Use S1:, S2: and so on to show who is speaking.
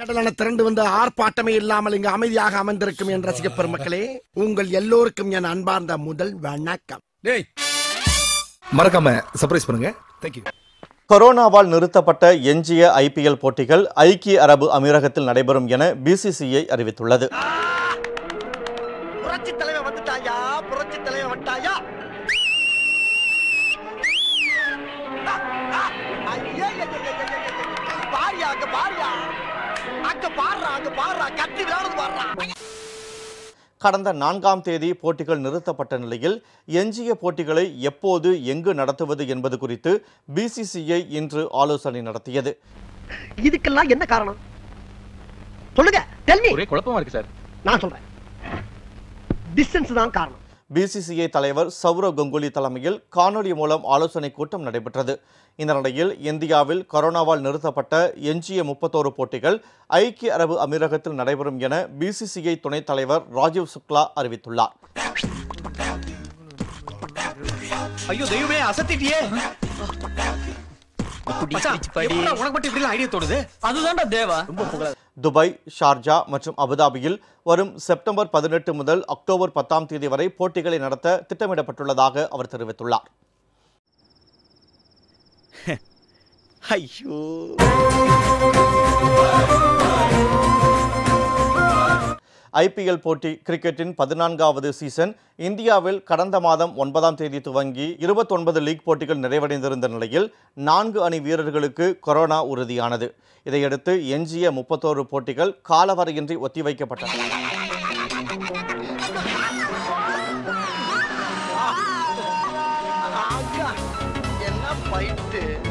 S1: கடலான திரண்டு வந்து ஆர்ப்பாட்டமே இல்லாமல் இங்கு அமைதியாக அமர்ந்திருக்கும் என் ரசிக பெருமக்களே உங்கள் எல்லோருக்கும் என் அன்பார்ந்த முதல் வணக்கம்
S2: டேய் மறக்காம சர்ப்ரைஸ் பண்ணுங்க தேங்க்யூ
S3: கொரோனாவால் நிறுத்தப்பட்ட எஞ்சிய ஐபிஎல் போட்டிகள் ஐக்கிய அரபு அமீரகத்தில் நடைபெறும் என பிசிசிஐ அறிவித்துள்ளது
S1: புரட்சி தலைவர் வந்துட்டாயா புரட்சி தலைவர் வந்துட்டாயா பாரியா அங்க பாரியா அங்க பாடுறா அங்க பாடுறா கத்தி விளையாடுது பாடுறா
S3: கடந்த நான்காம் தேதி போட்டிகள் நிறுத்தப்பட்ட நிலையில் எஞ்சிய போட்டிகளை எப்போது எங்கு நடத்துவது என்பது குறித்து பிசிசிஐ இன்று ஆலோசனை நடத்தியது
S1: இதுக்கெல்லாம் என்ன காரணம் சொல்லுங்க டெல்
S4: ஒரே குழப்பமா இருக்கு சார்
S1: நான் சொல்றேன் டிஸ்டன்ஸ் தான் காரணம்
S3: பிசிசிஐ தலைவர் சௌரவ் கங்குலி தலைமையில் காணொலி மூலம் ஆலோசனை கூட்டம் நடைபெற்றது இந்த நிலையில் இந்தியாவில் கொரோனாவால் நிறுத்தப்பட்ட எஞ்சிய முப்பத்தோரு போட்டிகள் ஐக்கிய அரபு அமீரகத்தில் நடைபெறும் என பிசிசிஐ துணைத் தலைவர் ராஜீவ் சுக்லா அறிவித்துள்ளார்
S4: ஐயோ தெய்வமே அசத்திட்டியே மச்சான், எப்படிடா உனக்கு மட்டும் இப்படி ஐடியா தோணுது அதுதான்டா தேவா ரொம்ப புகழ
S3: துபாய் ஷார்ஜா மற்றும் அபுதாபியில் வரும் செப்டம்பர் பதினெட்டு முதல் அக்டோபர் பத்தாம் தேதி வரை போட்டிகளை நடத்த திட்டமிடப்பட்டுள்ளதாக அவர் தெரிவித்துள்ளார்
S5: ஐயோ
S3: ஐபிஎல் போட்டி கிரிக்கெட்டின் பதினான்காவது சீசன் இந்தியாவில் கடந்த மாதம் ஒன்பதாம் தேதி துவங்கி இருபத்தொன்பது லீக் போட்டிகள் நிறைவடைந்திருந்த நிலையில் நான்கு அணி வீரர்களுக்கு கொரோனா உறுதியானது இதையடுத்து எஞ்சிய முப்பத்தோரு போட்டிகள் காலவரையின்றி ஒத்திவைக்கப்பட்டன
S1: என்ன ஃபைட்டு